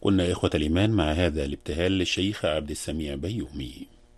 كنا إخوة الإيمان مع هذا الابتهال للشيخ عبد السميع بيومي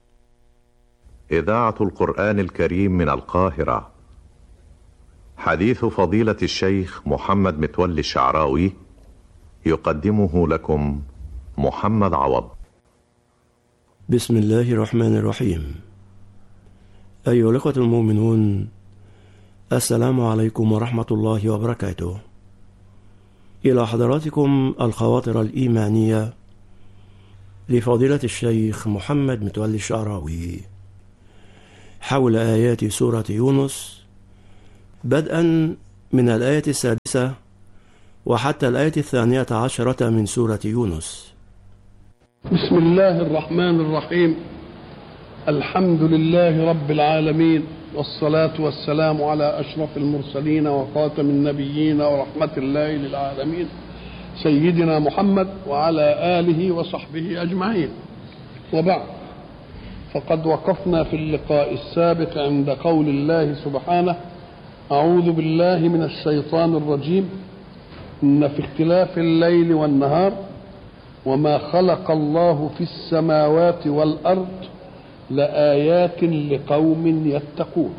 إذاعة القرآن الكريم من القاهرة حديث فضيلة الشيخ محمد متولي الشعراوي يقدمه لكم محمد عوض بسم الله الرحمن الرحيم أيها الأخوة المؤمنون السلام عليكم ورحمة الله وبركاته إلى حضراتكم الخواطر الإيمانية لفضيلة الشيخ محمد متولي الشعراوي حول آيات سورة يونس بدءا من الآية السادسة وحتى الآية الثانية عشرة من سورة يونس بسم الله الرحمن الرحيم الحمد لله رب العالمين والصلاة والسلام على أشرف المرسلين وخاتم النبيين ورحمة الله للعالمين سيدنا محمد وعلى آله وصحبه أجمعين وبعد فقد وقفنا في اللقاء السابق عند قول الله سبحانه أعوذ بالله من الشيطان الرجيم إن في اختلاف الليل والنهار وما خلق الله في السماوات والأرض لآيات لقوم يتقون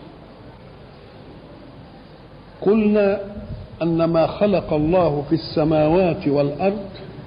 قلنا أن ما خلق الله في السماوات والأرض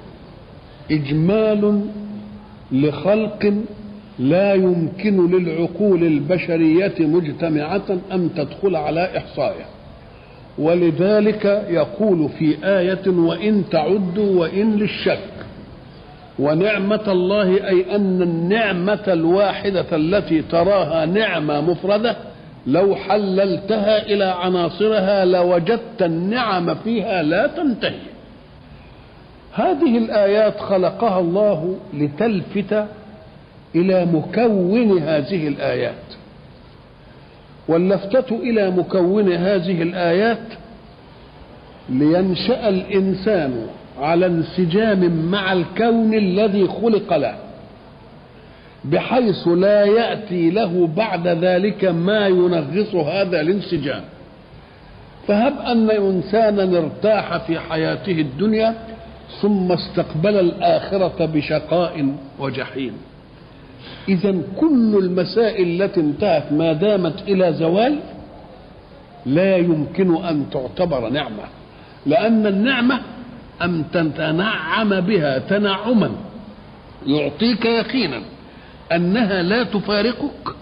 إجمال لخلق لا يمكن للعقول البشرية مجتمعة أن تدخل على إحصائه ولذلك يقول في آية وإن تعدوا وإن للشك ونعمة الله أي أن النعمة الواحدة التي تراها نعمة مفردة لو حللتها إلى عناصرها لوجدت النعم فيها لا تنتهي هذه الآيات خلقها الله لتلفت إلى مكون هذه الآيات واللفتة إلى مكون هذه الآيات لينشأ الإنسان على انسجام مع الكون الذي خلق له بحيث لا ياتي له بعد ذلك ما ينغص هذا الانسجام فهب ان انسانا ارتاح في حياته الدنيا ثم استقبل الاخره بشقاء وجحيم اذا كل المسائل التي انتهت ما دامت الى زوال لا يمكن ان تعتبر نعمه لان النعمه أن تتنعم بها تنعما يعطيك يقينا أنها لا تفارقك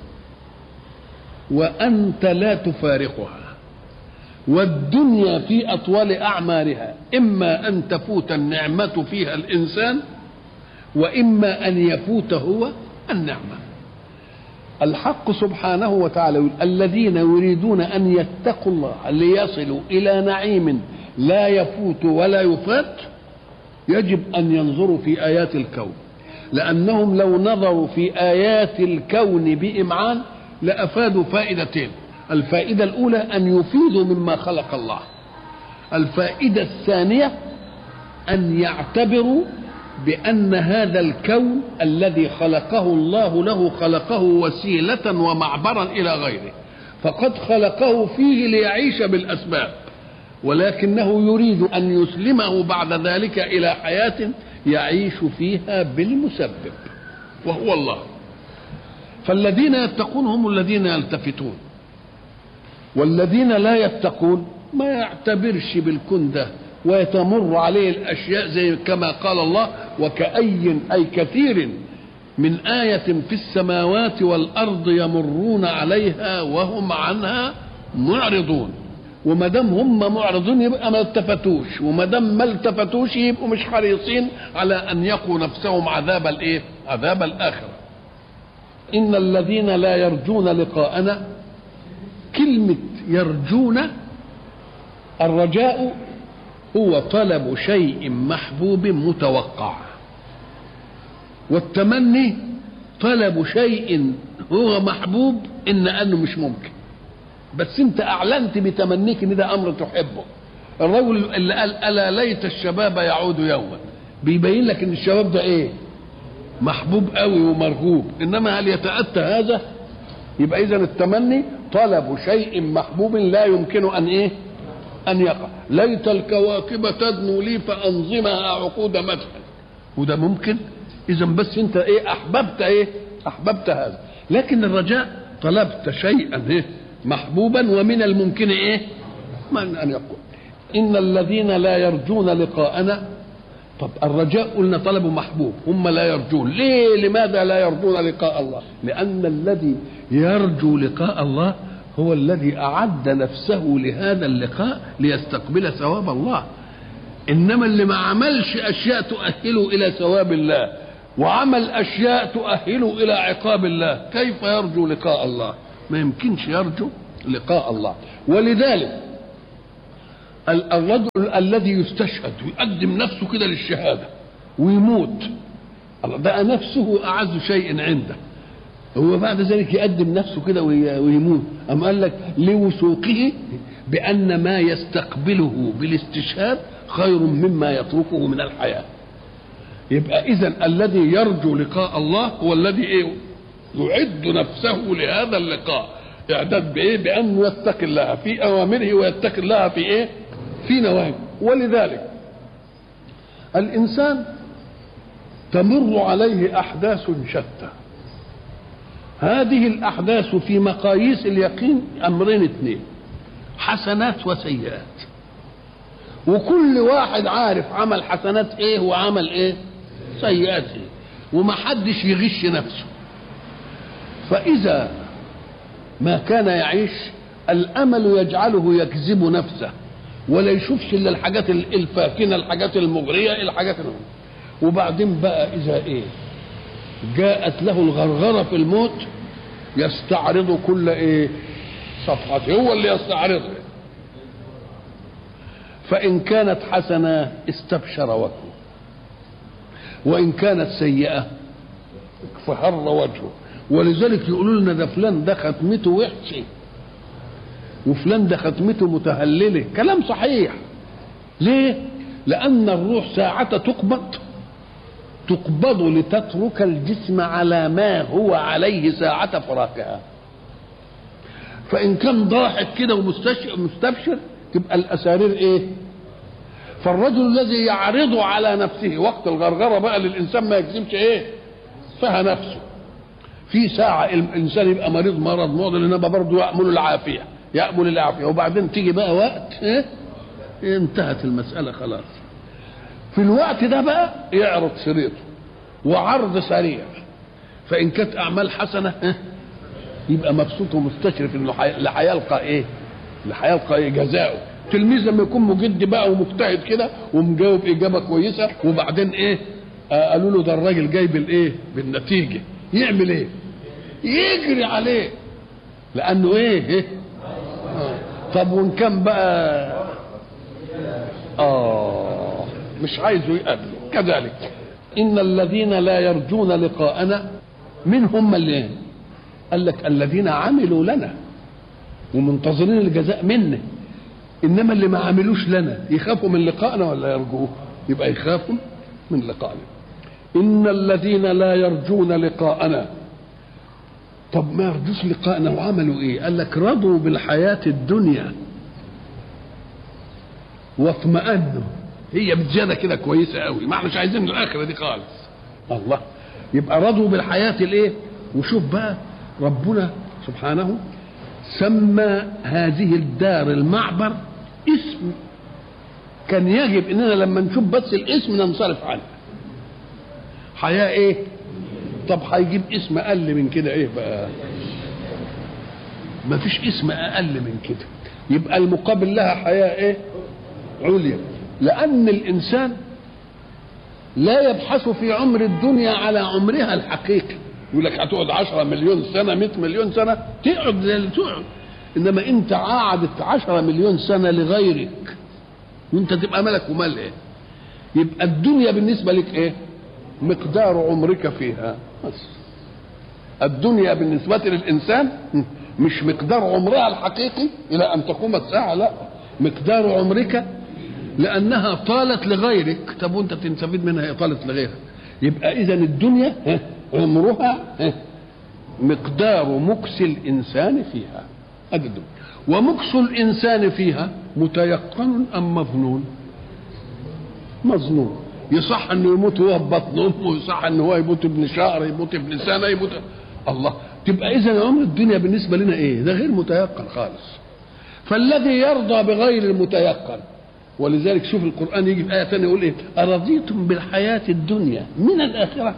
وأنت لا تفارقها والدنيا في أطول أعمارها إما أن تفوت النعمة فيها الإنسان وإما أن يفوت هو النعمة الحق سبحانه وتعالى يقول الذين يريدون أن يتقوا الله ليصلوا إلى نعيم لا يفوت ولا يفات يجب ان ينظروا في ايات الكون لانهم لو نظروا في ايات الكون بامعان لافادوا فائدتين الفائده الاولى ان يفيدوا مما خلق الله الفائده الثانيه ان يعتبروا بان هذا الكون الذي خلقه الله له خلقه وسيله ومعبرا الى غيره فقد خلقه فيه ليعيش بالاسباب ولكنه يريد ان يسلمه بعد ذلك الى حياه يعيش فيها بالمسبب وهو الله فالذين يتقون هم الذين يلتفتون والذين لا يتقون ما يعتبرش بالكون ده ويتمر عليه الاشياء زي كما قال الله وكأي اي كثير من آية في السماوات والأرض يمرون عليها وهم عنها معرضون وما دام هم معرضون يبقى ما التفتوش وما دام ما التفتوش يبقوا مش حريصين على ان يقوا نفسهم عذاب الايه؟ عذاب الاخره. ان الذين لا يرجون لقاءنا كلمه يرجون الرجاء هو طلب شيء محبوب متوقع والتمني طلب شيء هو محبوب ان انه مش ممكن بس انت اعلنت بتمنيك ان ده امر تحبه الرجل اللي قال الا ليت الشباب يعود يوما بيبين لك ان الشباب ده ايه محبوب قوي ومرغوب انما هل يتاتى هذا يبقى اذا التمني طلب شيء محبوب لا يمكن ان ايه ان يقع ليت الكواكب تدنو لي فانظمها عقود مدح وده ممكن اذا بس انت ايه احببت ايه احببت هذا لكن الرجاء طلبت شيئا ايه محبوبا ومن الممكن ايه من ان يقول ان الذين لا يرجون لقاءنا طب الرجاء قلنا طلب محبوب هم لا يرجون ليه لماذا لا يرجون لقاء الله لان الذي يرجو لقاء الله هو الذي اعد نفسه لهذا اللقاء ليستقبل ثواب الله انما اللي ما عملش اشياء تؤهله الى ثواب الله وعمل اشياء تؤهله الى عقاب الله كيف يرجو لقاء الله ما يمكنش يرجو لقاء الله ولذلك ال- الرجل الذي يستشهد ويقدم نفسه كده للشهاده ويموت الله بقى نفسه اعز شيء عنده هو بعد ذلك يقدم نفسه كده وي- ويموت أم قال لك لوثوقه بأن ما يستقبله بالاستشهاد خير مما يتركه من الحياة يبقى إذا الذي يرجو لقاء الله هو الذي إيه يعد نفسه لهذا اللقاء إعداد بإيه بأنه يتقي الله في أوامره ويتقي الله في إيه في نواهيه ولذلك الإنسان تمر عليه أحداث شتى هذه الأحداث في مقاييس اليقين أمرين اثنين حسنات وسيئات وكل واحد عارف عمل حسنات ايه وعمل ايه سيئات ايه ومحدش يغش نفسه فإذا ما كان يعيش الأمل يجعله يكذب نفسه ولا يشوفش إلا الحاجات الفاكنة الحاجات المغرية الحاجات المغرية. وبعدين بقى إذا إيه جاءت له الغرغرة في الموت يستعرض كل ايه صفحته هو اللي يستعرضها فإن كانت حسنة استبشر وجهه وإن كانت سيئة فهر وجهه ولذلك يقولوا لنا ده فلان ده ختمته وحشة وفلان ده ختمته متهللة كلام صحيح ليه؟ لأن الروح ساعة تقبض تقبض لتترك الجسم على ما هو عليه ساعة فراقها فإن كان ضاحك كده ومستبشر تبقى الأسارير إيه؟ فالرجل الذي يعرض على نفسه وقت الغرغرة بقى للإنسان ما يكذبش إيه؟ فيها نفسه في ساعة الإنسان يبقى مريض مرض معضل إنما برضه يأمل العافية يأمل العافية وبعدين تيجي بقى وقت إيه؟ انتهت المسألة خلاص في الوقت ده بقى يعرض شريطه وعرض سريع فان كانت اعمال حسنه يبقى مبسوط ومستشرف انه اللي هيلقى ايه؟ اللي هيلقى ايه جزاؤه تلميذ لما يكون مجد بقى ومجتهد كده ومجاوب اجابه كويسه وبعدين ايه؟ آه قالوا له ده الراجل جاي بالايه؟ بالنتيجه يعمل ايه؟ يجري عليه لانه ايه؟ إيه؟ آه. طب وان كان بقى اه مش عايزه يقابله كذلك ان الذين لا يرجون لقاءنا من هم اللي قال لك الذين عملوا لنا ومنتظرين الجزاء منا انما اللي ما عملوش لنا يخافوا من لقائنا ولا يرجوه يبقى يخافوا من لقائنا ان الذين لا يرجون لقاءنا طب ما يرجوش لقائنا وعملوا ايه قال لك رضوا بالحياه الدنيا واطمأنوا هي بزياده كده كويسه قوي ما احناش عايزين الاخره دي خالص الله يبقى رضوا بالحياه الايه وشوف بقى ربنا سبحانه سمى هذه الدار المعبر اسم كان يجب اننا لما نشوف بس الاسم ننصرف عنه حياه ايه طب هيجيب اسم اقل من كده ايه بقى ما فيش اسم اقل من كده يبقى المقابل لها حياه ايه عليا لأن الإنسان لا يبحث في عمر الدنيا على عمرها الحقيقي يقول لك هتقعد 10 مليون سنة 100 مليون سنة تقعد زي اللي تقعد إنما أنت قعدت 10 مليون سنة لغيرك وأنت تبقى ملك ومال إيه؟ يبقى الدنيا بالنسبة لك إيه؟ مقدار عمرك فيها بس الدنيا بالنسبة للإنسان مش مقدار عمرها الحقيقي إلى أن تقوم الساعة لا مقدار عمرك لانها طالت لغيرك طب وانت تستفيد منها هي طالت لغيرك يبقى اذا الدنيا عمرها مقدار مكس الانسان فيها ادي الدنيا ومكس الانسان فيها متيقن ام مظنون مظنون يصح انه يموت وهو في بطن امه يصح انه هو يموت ابن شهر يموت ابن سنه يموت الله تبقى اذا عمر الدنيا بالنسبه لنا ايه ده غير متيقن خالص فالذي يرضى بغير المتيقن ولذلك شوف القران يجي في ايه ثانيه يقول ايه ارضيتم بالحياه الدنيا من الاخره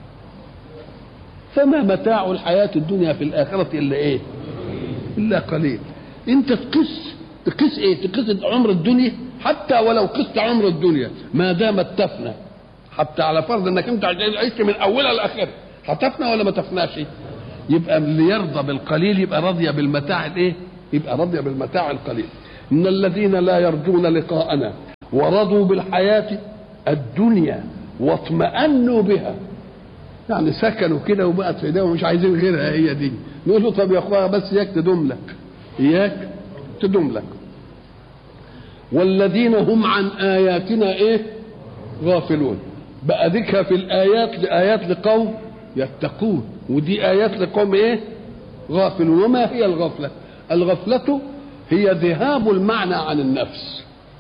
فما متاع الحياه الدنيا في الاخره الا ايه الا قليل انت تقيس تقيس ايه تقيس عمر الدنيا حتى ولو قست عمر الدنيا ما دامت تفنى حتى على فرض انك انت عشت من اولها لاخرها هتفنى ولا ما تفناش يبقى اللي يرضى بالقليل يبقى راضيه بالمتاع الايه يبقى راضيه بالمتاع القليل ان الذين لا يرجون لقاءنا ورضوا بالحياه الدنيا واطمأنوا بها يعني سكنوا كده وبقت في ايديهم مش عايزين غيرها هي دي نقول له طب يا اخويا بس اياك تدوم لك اياك تدوم لك والذين هم عن اياتنا ايه غافلون بقى ذكر في الايات لايات لقوم يتقون ودي ايات لقوم ايه غافلون وما هي الغفله الغفله هي ذهاب المعنى عن النفس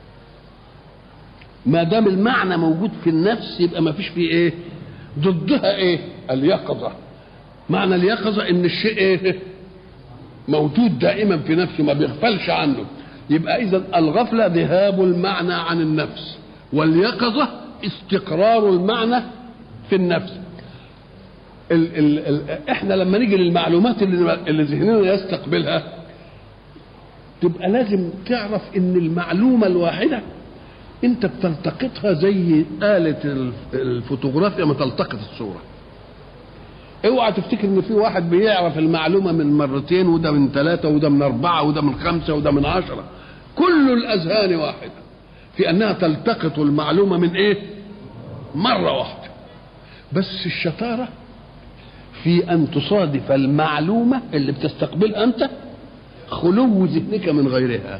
ما دام المعنى موجود في النفس يبقى ما فيش فيه ايه ضدها ايه اليقظه معنى اليقظه ان الشيء ايه موجود دائما في نفسه ما بيغفلش عنه يبقى اذا الغفله ذهاب المعنى عن النفس واليقظه استقرار المعنى في النفس ال ال ال احنا لما نيجي للمعلومات اللي, اللي ذهننا يستقبلها تبقى لازم تعرف ان المعلومه الواحده انت بتلتقطها زي آلة الفوتوغرافيا ما تلتقط الصورة اوعى تفتكر ان في واحد بيعرف المعلومة من مرتين وده من ثلاثة وده من أربعة وده من خمسة وده من عشرة كل الأذهان واحدة في أنها تلتقط المعلومة من إيه؟ مرة واحدة بس الشطارة في أن تصادف المعلومة اللي بتستقبلها أنت خلو ذهنك من غيرها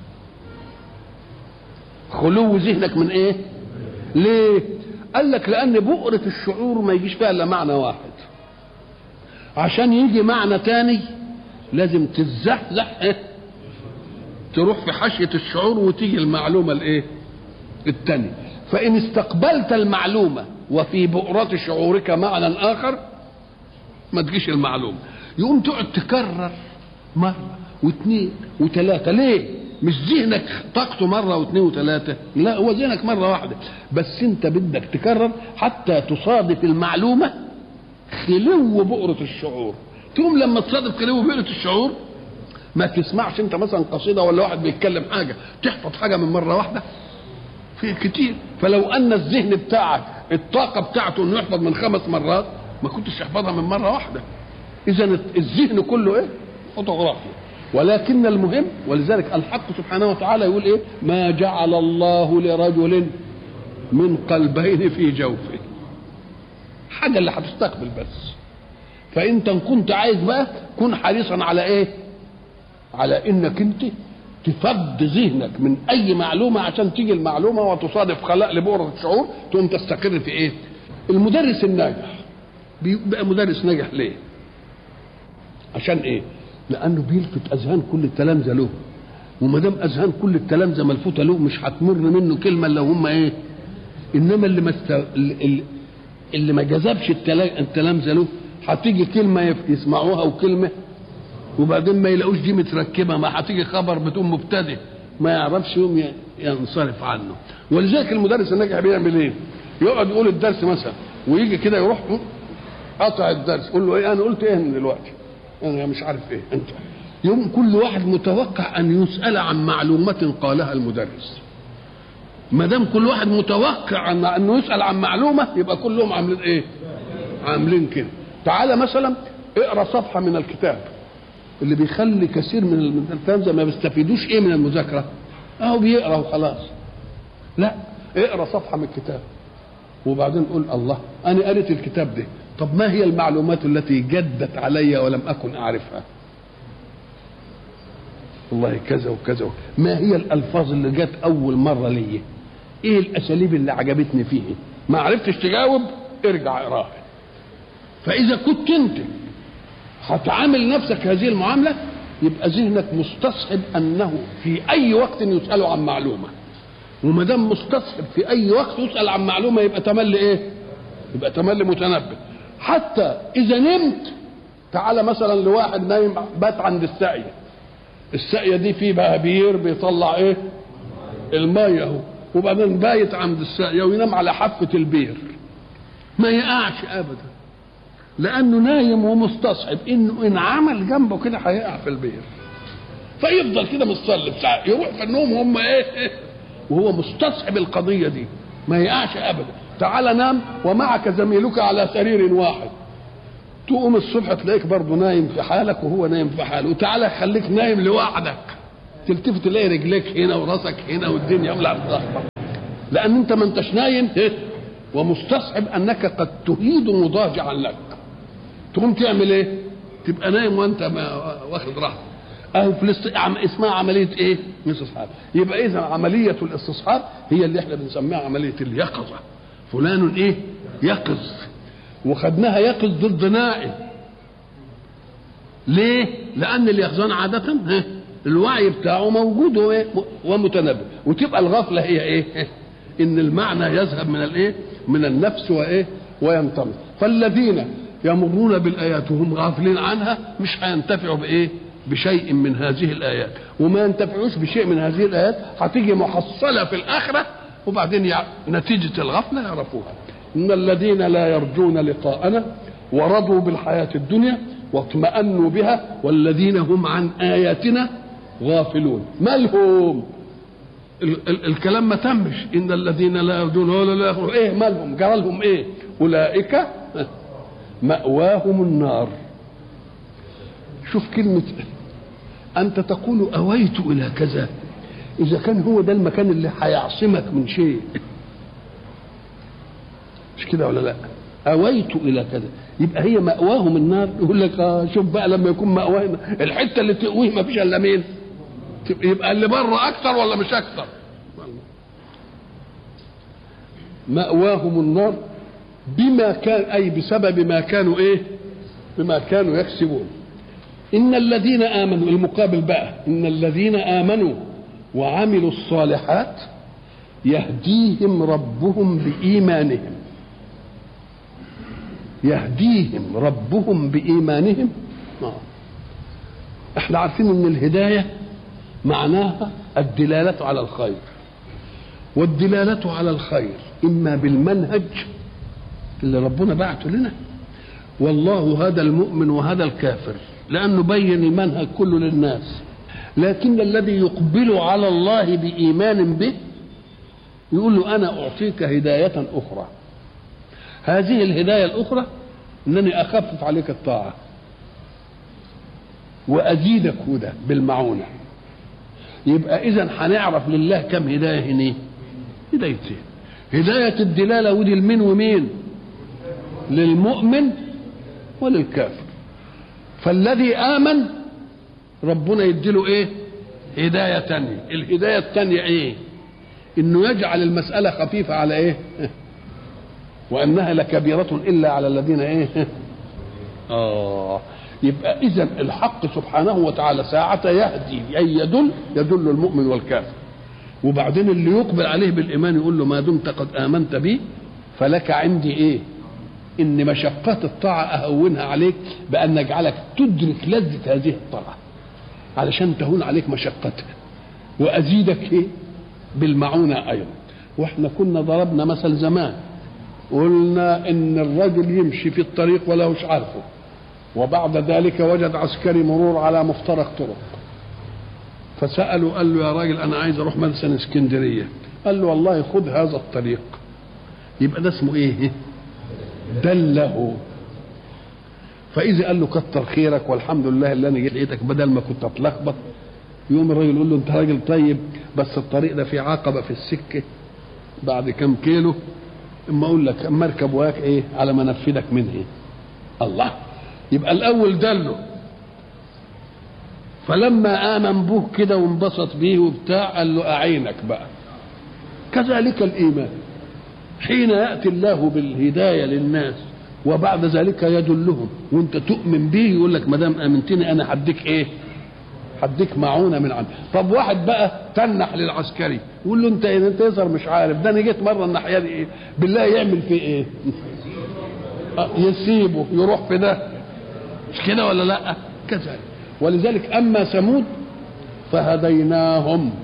خلو ذهنك من ايه ليه قال لك لان بؤرة الشعور ما يجيش فيها الا معنى واحد عشان يجي معنى تاني لازم تتزحزح ايه تروح في حاشية الشعور وتيجي المعلومة الايه التانية فإن استقبلت المعلومة وفي بؤرة شعورك معنى آخر ما تجيش المعلومة يقوم تقعد تكرر مرة واثنين وثلاثة ليه؟ مش ذهنك طاقته مره واثنين وثلاثه لا هو ذهنك مره واحده بس انت بدك تكرر حتى تصادف المعلومه خلو بؤره الشعور تقوم لما تصادف خلو بؤره الشعور ما تسمعش انت مثلا قصيده ولا واحد بيتكلم حاجه تحفظ حاجه من مره واحده في كتير فلو ان الذهن بتاعك الطاقه بتاعته انه يحفظ من خمس مرات ما كنتش تحفظها من مره واحده اذا الذهن كله ايه فوتوغرافيا ولكن المهم ولذلك الحق سبحانه وتعالى يقول ايه ما جعل الله لرجل من قلبين في جوفه حاجة اللي هتستقبل بس فانت ان كنت عايز بقى كن حريصا على ايه على انك انت تفض ذهنك من اي معلومة عشان تيجي المعلومة وتصادف خلاء لبؤرة الشعور تقوم تستقر في ايه المدرس الناجح بيبقى مدرس ناجح ليه عشان ايه لانه بيلفت اذهان كل التلامذه له وما دام اذهان كل التلامذه ملفوته له مش هتمر منه كلمه لو هم ايه انما اللي ما است... اللي, اللي ما جذبش التلامذه له هتيجي كلمه يسمعوها وكلمه وبعدين ما يلاقوش دي متركبه ما هتيجي خبر بتقوم مبتدئ ما يعرفش يوم ينصرف عنه ولذلك المدرس الناجح بيعمل ايه؟ يقعد يقول الدرس مثلا ويجي كده يروح قطع الدرس يقول له ايه انا قلت ايه من دلوقتي؟ انا مش عارف ايه انت يوم كل واحد متوقع ان يسال عن معلومه قالها المدرس ما دام كل واحد متوقع أن انه يسال عن معلومه يبقى كلهم عاملين ايه عاملين كده تعالى مثلا اقرا صفحه من الكتاب اللي بيخلي كثير من التلامذه ما بيستفيدوش ايه من المذاكره اهو بيقرا وخلاص لا اقرا صفحه من الكتاب وبعدين قول الله انا قريت الكتاب ده طب ما هي المعلومات التي جدت علي ولم اكن اعرفها والله كذا وكذا ما هي الالفاظ اللي جت اول مره لي ايه الاساليب اللي عجبتني فيه ما عرفتش تجاوب ارجع اقراها فاذا كنت انت هتعامل نفسك هذه المعامله يبقى ذهنك مستصحب انه في اي وقت يسالوا عن معلومه وما دام مستصحب في اي وقت يسال عن معلومه يبقى تملي ايه يبقى تملي متنبه حتى اذا نمت تعالى مثلا لواحد نايم بات عند الساقيه الساقيه دي في بهبير بيطلع ايه الميه اهو وبعدين بايت عند الساقيه وينام على حافه البير ما يقعش ابدا لانه نايم ومستصحب انه ان عمل جنبه كده هيقع في البير فيفضل كده متصلب ساعة يروح في النوم وهم ايه وهو مستصحب القضيه دي ما يقعش ابدا تعال نام ومعك زميلك على سرير واحد تقوم الصبح تلاقيك برضه نايم في حالك وهو نايم في حاله وتعالى خليك نايم لوحدك تلتفت تلاقي رجليك هنا وراسك هنا والدنيا ولا لان انت ما انتش نايم إيه؟ ومستصحب انك قد تهيد مضاجعا لك تقوم تعمل ايه تبقى نايم وانت ما واخد راحتك اهو في الاست... عم... اسمها عمليه ايه؟ استصحاب يبقى اذا عمليه الاستصحاب هي اللي احنا بنسميها عمليه اليقظه فلان ايه؟ يقظ وخدناها يقظ ضد نائم ليه؟ لان اليقظان عاده ها الوعي بتاعه موجود وإيه؟ ومتنبه وتبقى الغفله هي ايه؟ ان المعنى يذهب من الايه؟ من النفس وايه؟ وينطمس فالذين يمرون بالايات وهم غافلين عنها مش هينتفعوا بايه؟ بشيء من هذه الايات وما ينتفعوش بشيء من هذه الايات هتيجي محصله في الاخره وبعدين يع... نتيجه الغفله يعرفوها ان الذين لا يرجون لقاءنا ورضوا بالحياه الدنيا واطمأنوا بها والذين هم عن اياتنا غافلون مالهم ال- ال- الكلام ما تمش ان الذين لا يرجون ولا لا يخرجون ايه مالهم جرى لهم ايه اولئك مأواهم النار شوف كلمة أنت تقول أويت إلى كذا إذا كان هو ده المكان اللي هيعصمك من شيء مش كده ولا لا أويت إلى كذا يبقى هي مأواهم النار يقول لك آه شوف بقى لما يكون مأواهم الحتة اللي تقويه ما فيش إلا مين يبقى اللي بره أكثر ولا مش أكثر مأواهم النار بما كان أي بسبب ما كانوا إيه بما كانوا يكسبون إن الذين آمنوا المقابل بقى إن الذين آمنوا وعملوا الصالحات يهديهم ربهم بإيمانهم يهديهم ربهم بإيمانهم آه. احنا عارفين ان الهداية معناها الدلالة على الخير والدلالة على الخير إما بالمنهج اللي ربنا بعته لنا والله هذا المؤمن وهذا الكافر لأنه بين المنهج كله للناس لكن الذي يقبل على الله بإيمان به يقول له أنا أعطيك هداية أخرى هذه الهداية الأخرى أنني أخفف عليك الطاعة وأزيدك هدى بالمعونة يبقى إذا هنعرف لله كم هداية هنا هدايتين هداية الدلالة ودي المين ومين للمؤمن وللكافر فالذي آمن ربنا يديله ايه هداية تانية الهداية التانية ايه انه يجعل المسألة خفيفة على ايه وانها لكبيرة الا على الذين ايه اه يبقى اذا الحق سبحانه وتعالى ساعة يهدي اي يدل يدل المؤمن والكافر وبعدين اللي يقبل عليه بالايمان يقول له ما دمت قد امنت بي فلك عندي ايه ان مشقات الطاعه اهونها عليك بان اجعلك تدرك لذه هذه الطاعه علشان تهون عليك مشقتها وازيدك ايه بالمعونه ايضا واحنا كنا ضربنا مثل زمان قلنا ان الرجل يمشي في الطريق ولا مش عارفه وبعد ذلك وجد عسكري مرور على مفترق طرق فسأله قال له يا راجل أنا عايز أروح مثلا اسكندرية قال له والله خذ هذا الطريق يبقى ده اسمه إيه؟ دله فإذا قال له كتر خيرك والحمد لله اللي أنا جيت لقيتك بدل ما كنت أتلخبط يوم الراجل يقول له أنت راجل طيب بس الطريق ده فيه عقبة في السكة بعد كم كيلو اما اقول لك اما اركب وياك ايه على ما انفذك منه إيه؟ الله يبقى الاول دله فلما امن به كده وانبسط بيه وبتاع قال له اعينك بقى كذلك الايمان حين ياتي الله بالهدايه للناس وبعد ذلك يدلهم وانت تؤمن به يقول لك ما دام امنتني انا هديك ايه؟ هديك معونه من عندي طب واحد بقى تنح للعسكري يقول له انت انت يظهر مش عارف ده انا جيت مره الناحيه دي ايه بالله يعمل فيه ايه آه، يسيبه يروح في ده مش كده ولا لا كذلك ولذلك اما ثمود فهديناهم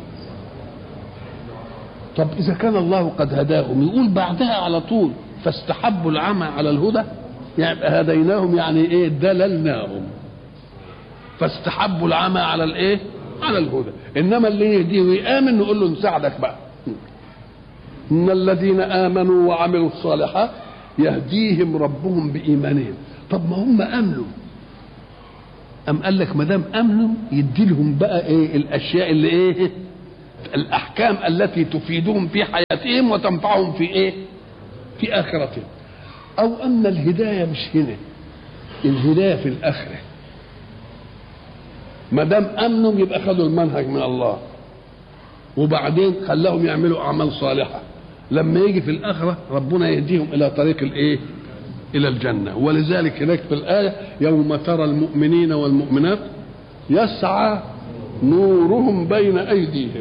طب اذا كان الله قد هداهم يقول بعدها على طول فاستحبوا العمى على الهدى يعني هديناهم يعني ايه دللناهم فاستحبوا العمى على الايه على الهدى انما اللي يهديه ويامن نقول له نساعدك بقى ان الذين امنوا وعملوا الصالحات يهديهم ربهم بايمانهم طب ما هم امنوا ام قال لك ما دام امنوا يدي لهم بقى ايه الاشياء اللي ايه الاحكام التي تفيدهم في حياتهم وتنفعهم في ايه في اخرتهم او ان الهدايه مش هنا الهدايه في الاخره ما دام امنوا يبقى خدوا المنهج من الله وبعدين خلاهم يعملوا اعمال صالحه لما يجي في الاخره ربنا يهديهم الى طريق الايه الى الجنه ولذلك هناك في الايه يوم ترى المؤمنين والمؤمنات يسعى نورهم بين ايديهم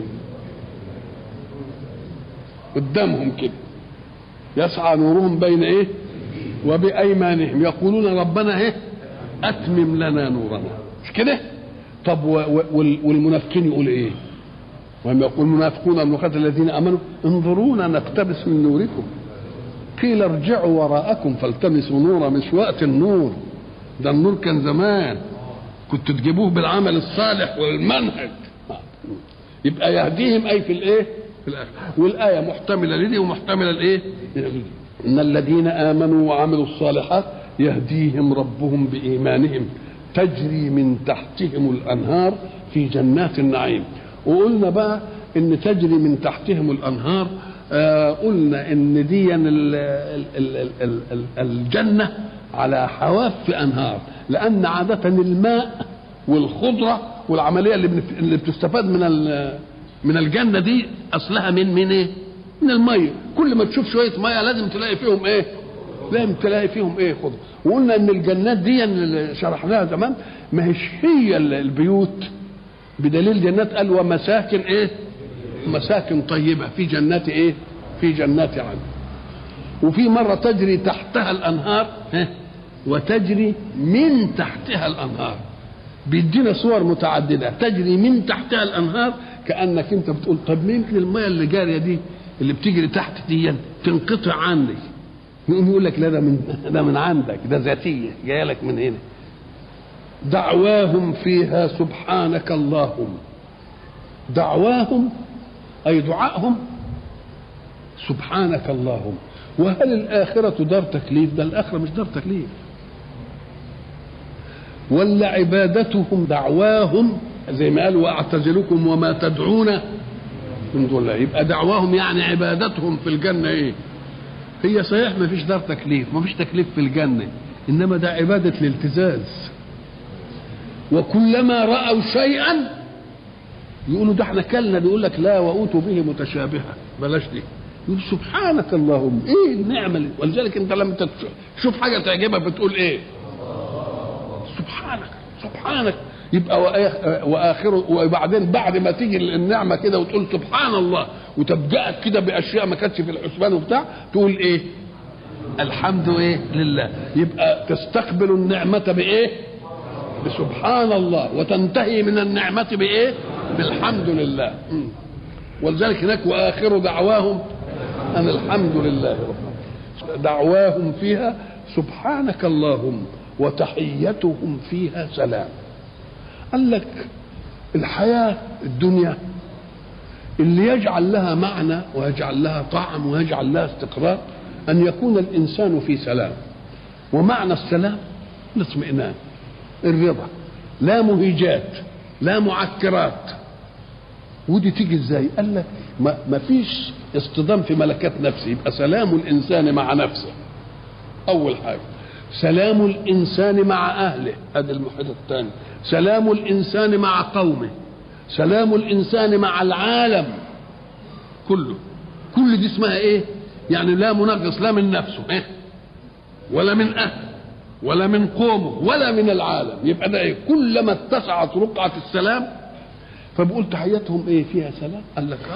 قدامهم كده يسعى نورهم بين ايه وبايمانهم يقولون ربنا ايه اتمم لنا نورنا مش كده طب و- و- وال- والمنافقين يقول ايه وهم يقول المنافقون والمنافقات الذين امنوا انظرونا نقتبس من نوركم قيل ارجعوا وراءكم فالتمسوا نورا مش وقت النور ده النور كان زمان كنت تجيبوه بالعمل الصالح والمنهج يبقى يهديهم اي في الايه في الاخر والايه محتمله لدي ومحتمله لايه لدي. ان الذين امنوا وعملوا الصالحات يهديهم ربهم بايمانهم تجري من تحتهم الانهار في جنات النعيم وقلنا بقى ان تجري من تحتهم الانهار آه قلنا ان دي ال- ال- ال- ال- ال- ال- الجنه على حواف انهار لان عاده الماء والخضره والعمليه اللي بنف- اللي بتستفاد من ال- من الجنه دي اصلها من من ايه؟ من الميه كل ما تشوف شويه ميه لازم تلاقي فيهم ايه؟ لازم تلاقي فيهم ايه خضره وقلنا ان الجنات دي اللي شرحناها زمان ما هيش هي ال- البيوت بدليل جنات قال ومساكن ايه؟ مساكن طيبه في جنات ايه؟ في جنات عدن وفي مرة تجري تحتها الأنهار ها، وتجري من تحتها الأنهار بيدينا صور متعددة تجري من تحتها الأنهار كأنك أنت بتقول طب ما يمكن المية اللي جارية دي اللي بتجري تحت دي تنقطع عني يقوم يقول لك لا ده من ده من عندك ده ذاتية جاية لك من هنا دعواهم فيها سبحانك اللهم دعواهم أي دعائهم سبحانك اللهم وهل الآخرة دار تكليف ده الآخرة مش دار تكليف ولا عبادتهم دعواهم زي ما قال واعتزلكم وما تدعون من دون الله يبقى دعواهم يعني عبادتهم في الجنة ايه هي صحيح ما فيش دار تكليف ما فيش تكليف في الجنة انما ده عبادة الالتزاز وكلما رأوا شيئا يقولوا ده احنا كلنا بيقول لك لا وأوتوا به متشابها بلاش دي يقول سبحانك اللهم ايه النعمه اللي ولذلك انت لما تشوف- تشوف حاجه تعجبك بتقول ايه سبحانك سبحانك يبقى وآخ- واخره وبعدين بعد ما تيجي النعمه كده وتقول سبحان الله وتبدأك كده باشياء ما كانتش في الحسبان وبتاع تقول ايه الحمد ايه لله يبقى تستقبل النعمه بايه بسبحان الله وتنتهي من النعمه بايه بالحمد لله مم. ولذلك هناك واخر دعواهم ان الحمد لله رب العالمين. دعواهم فيها سبحانك اللهم وتحيتهم فيها سلام قال لك الحياه الدنيا اللي يجعل لها معنى ويجعل لها طعم ويجعل لها استقرار ان يكون الانسان في سلام ومعنى السلام الاطمئنان الرضا لا مهيجات لا معكرات ودي تيجي ازاي قال لك ما ما فيش اصطدام في ملكات نفسه يبقى سلام الانسان مع نفسه اول حاجه سلام الانسان مع اهله هذا المحيط الثاني سلام الانسان مع قومه سلام الانسان مع العالم كله كل دي اسمها ايه يعني لا منغص لا من نفسه إيه؟ ولا من اهله ولا من قومه ولا من العالم يبقى ده ايه كلما اتسعت رقعه السلام فبقول تحيتهم ايه فيها سلام قال لك اه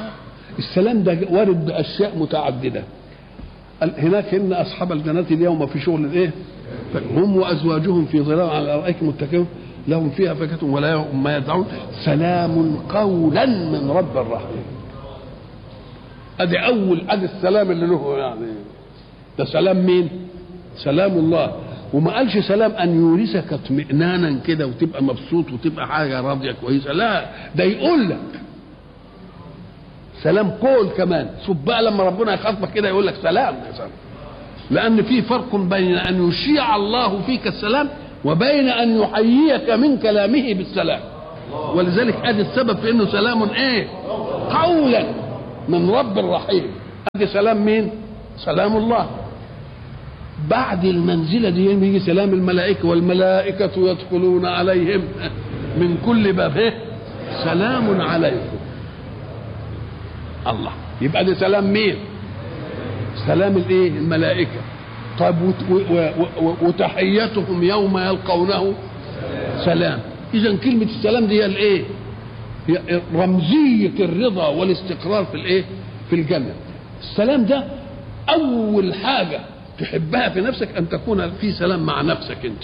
السلام ده وارد باشياء متعدده هناك ان اصحاب الجنه اليوم في شغل الايه هم وازواجهم في ظلال على الارائك متكئون لهم فيها فاكهه ولا هم ما يدعون سلام قولا من رب الرحيم ادي اول ادي السلام اللي له يعني ده سلام مين سلام الله وما قالش سلام ان يورثك اطمئنانا كده وتبقى مبسوط وتبقى حاجه راضيه كويسه لا ده يقول لك سلام قول كمان شوف بقى لما ربنا يخاطبك كده يقول لك سلام يا سلام لان في فرق بين ان يشيع الله فيك السلام وبين ان يحييك من كلامه بالسلام ولذلك ادي السبب في انه سلام ايه قولا من رب الرحيم ادي سلام مين سلام الله بعد المنزلة دي يجي سلام الملائكة والملائكة يدخلون عليهم من كل باب إيه؟ سلام عليكم الله يبقى ده سلام مين سلام الايه الملائكة طيب وتحيتهم يوم يلقونه سلام اذا كلمة السلام دي هي الايه هي رمزية الرضا والاستقرار في الايه في الجنة السلام ده اول حاجة تحبها في نفسك ان تكون في سلام مع نفسك انت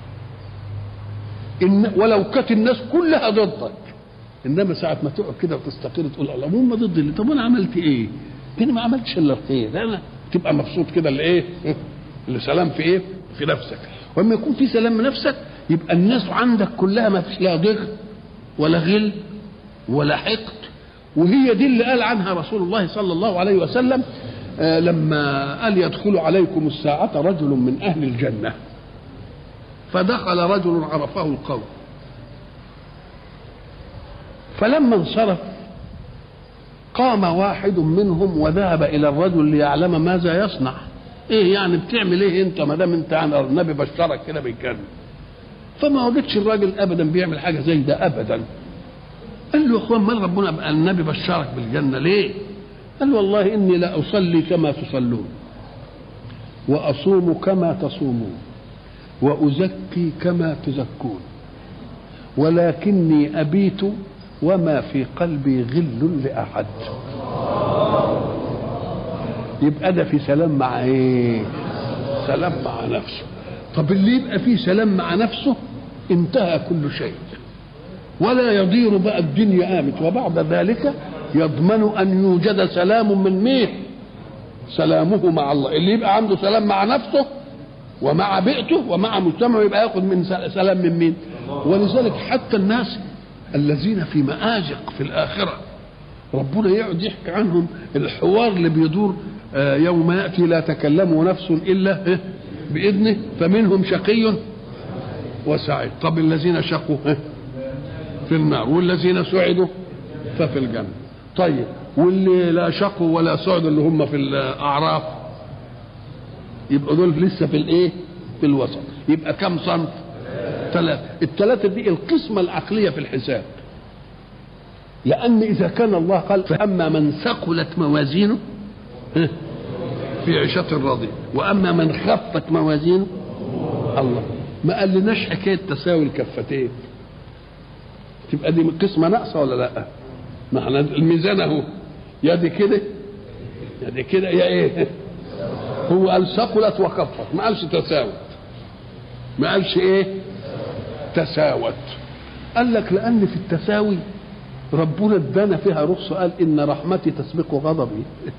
إن ولو كانت الناس كلها ضدك انما ساعه ما تقعد كده وتستقر تقول الله هم ضد اللي طب انا عملت ايه؟ انا ما عملتش الا الخير انا تبقى مبسوط كده لايه؟ لسلام في ايه؟ في نفسك واما يكون في سلام من نفسك يبقى الناس عندك كلها ما فيش لا ضغط ولا غل ولا حقد وهي دي اللي قال عنها رسول الله صلى الله عليه وسلم آه لما قال يدخل عليكم الساعة رجل من أهل الجنة فدخل رجل عرفه القوم فلما انصرف قام واحد منهم وذهب الى الرجل ليعلم ماذا يصنع ايه يعني بتعمل ايه انت ما دام انت عن النبي بشرك كده بالجنه فما وجدش الراجل ابدا بيعمل حاجه زي ده ابدا قال له يا اخوان مال ربنا النبي بشرك بالجنه ليه قال له والله اني لا اصلي كما تصلون واصوم كما تصومون وازكي كما تزكون ولكني ابيت وما في قلبي غل لاحد يبقى ده في سلام مع ايه سلام مع نفسه طب اللي يبقى فيه سلام مع نفسه انتهى كل شيء ولا يضير بقى الدنيا قامت وبعد ذلك يضمن ان يوجد سلام من مين سلامه مع الله اللي يبقى عنده سلام مع نفسه ومع بيئته ومع مجتمعه يبقى ياخذ من سلام من مين ولذلك حتى الناس الذين في مآزق في الآخرة ربنا يقعد يحكي عنهم الحوار اللي بيدور يوم يأتي لا تكلم نفس إلا بإذنه فمنهم شقي وسعيد طب الذين شقوا في النار والذين سعدوا ففي الجنة طيب واللي لا شقوا ولا سعدوا اللي هم في الأعراف يبقى دول لسه في الايه في الوسط يبقى كم صنف ثلاثة الثلاثة دي القسمة العقلية في الحساب لأن إذا كان الله قال فأما من ثقلت موازينه في عيشة راضية وأما من خفت موازينه الله ما قال لناش حكاية تساوي الكفتين تبقى دي قسمة ناقصة ولا لا؟ ما احنا الميزان اهو يا دي كده يا دي كده يا ايه؟ هو قال ثقلت وخفت ما قالش تساوت ما قالش ايه؟ تساوت قال لك لان في التساوي ربنا ادانا فيها رخصه قال ان رحمتي تسبق غضبي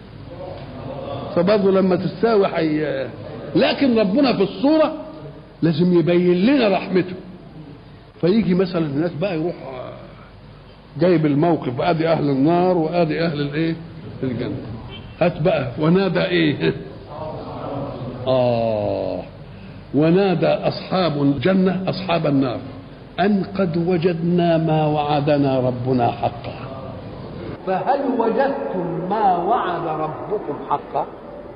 فبرضه لما تستاوي حي... لكن ربنا في الصوره لازم يبين لنا رحمته فيجي مثلا الناس بقى يروح جايب الموقف ادي اهل النار وادي اهل الايه الجنه هات بقى ونادى ايه اه ونادى اصحاب الجنه اصحاب النار ان قد وجدنا ما وعدنا ربنا حقا فهل وجدتم ما وعد ربكم حقا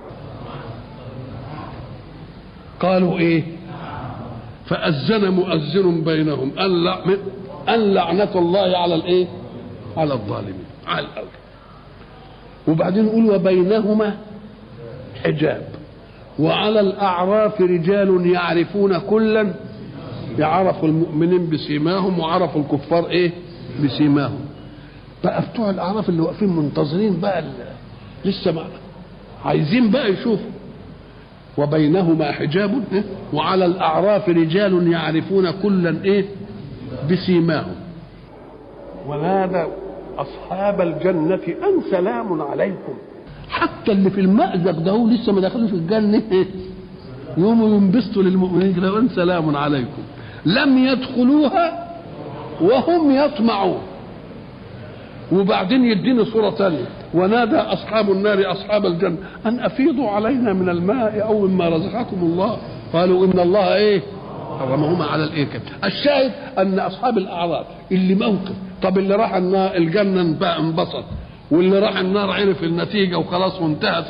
قالوا ايه فأذن مؤذن بينهم أن أن لعنة الله على الإيه؟ على الظالمين على الأول وبعدين يقول وبينهما حجاب وعلى الأعراف رجال يعرفون كلا يعرفوا المؤمنين بسيماهم وعرفوا الكفار إيه؟ بسيماهم بقى بتوع الاعراف اللي واقفين منتظرين بقى ال- لسه ما عايزين بقى يشوفوا وبينهما حجاب إيه؟ وعلى الاعراف رجال يعرفون كلا ايه بسيماهم ونادى اصحاب الجنه ان سلام عليكم حتى اللي في المأزق ده هو لسه ما دخلوش الجنه يوموا ينبسطوا للمؤمنين كده ان سلام عليكم لم يدخلوها وهم يطمعون وبعدين يديني صورة ثانية ونادى أصحاب النار أصحاب الجنة أن أفيضوا علينا من الماء أو مما رزقكم الله قالوا إن الله إيه حرمهما على الإيه كده. الشاهد أن أصحاب الأعراف اللي موقف طب اللي راح النار الجنة بقى انبسط واللي راح النار عرف النتيجة وخلاص وانتهت